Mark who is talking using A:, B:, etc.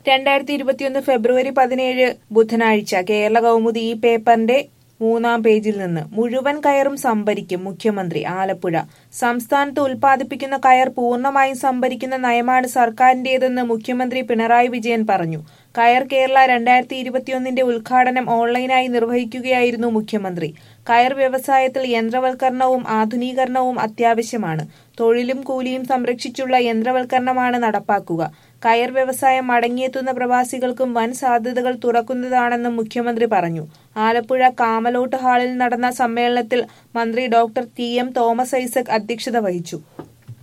A: രണ്ടായിരത്തി ഇരുപത്തിയൊന്ന് ഫെബ്രുവരി പതിനേഴ് ബുധനാഴ്ച കേരള കൗമുദി ഈ പേപ്പറിന്റെ മൂന്നാം പേജിൽ നിന്ന് മുഴുവൻ കയറും സംഭരിക്കും മുഖ്യമന്ത്രി ആലപ്പുഴ സംസ്ഥാനത്ത് ഉൽപ്പാദിപ്പിക്കുന്ന കയർ പൂർണ്ണമായും സംഭരിക്കുന്ന നയമാണ് സർക്കാരിന്റേതെന്ന് മുഖ്യമന്ത്രി പിണറായി വിജയൻ പറഞ്ഞു കയർ കേരള രണ്ടായിരത്തി ഇരുപത്തിയൊന്നിന്റെ ഉദ്ഘാടനം ഓൺലൈനായി നിർവഹിക്കുകയായിരുന്നു മുഖ്യമന്ത്രി കയർ വ്യവസായത്തിൽ യന്ത്രവൽക്കരണവും ആധുനീകരണവും അത്യാവശ്യമാണ് തൊഴിലും കൂലിയും സംരക്ഷിച്ചുള്ള യന്ത്രവൽക്കരണമാണ് നടപ്പാക്കുക കയർ വ്യവസായം മടങ്ങിയെത്തുന്ന പ്രവാസികൾക്കും വൻ സാധ്യതകൾ തുറക്കുന്നതാണെന്നും മുഖ്യമന്ത്രി പറഞ്ഞു ആലപ്പുഴ കാമലോട്ട് ഹാളിൽ നടന്ന സമ്മേളനത്തിൽ മന്ത്രി doctor T M Thomas Isaac അധ്യക്ഷത വഹിച്ചു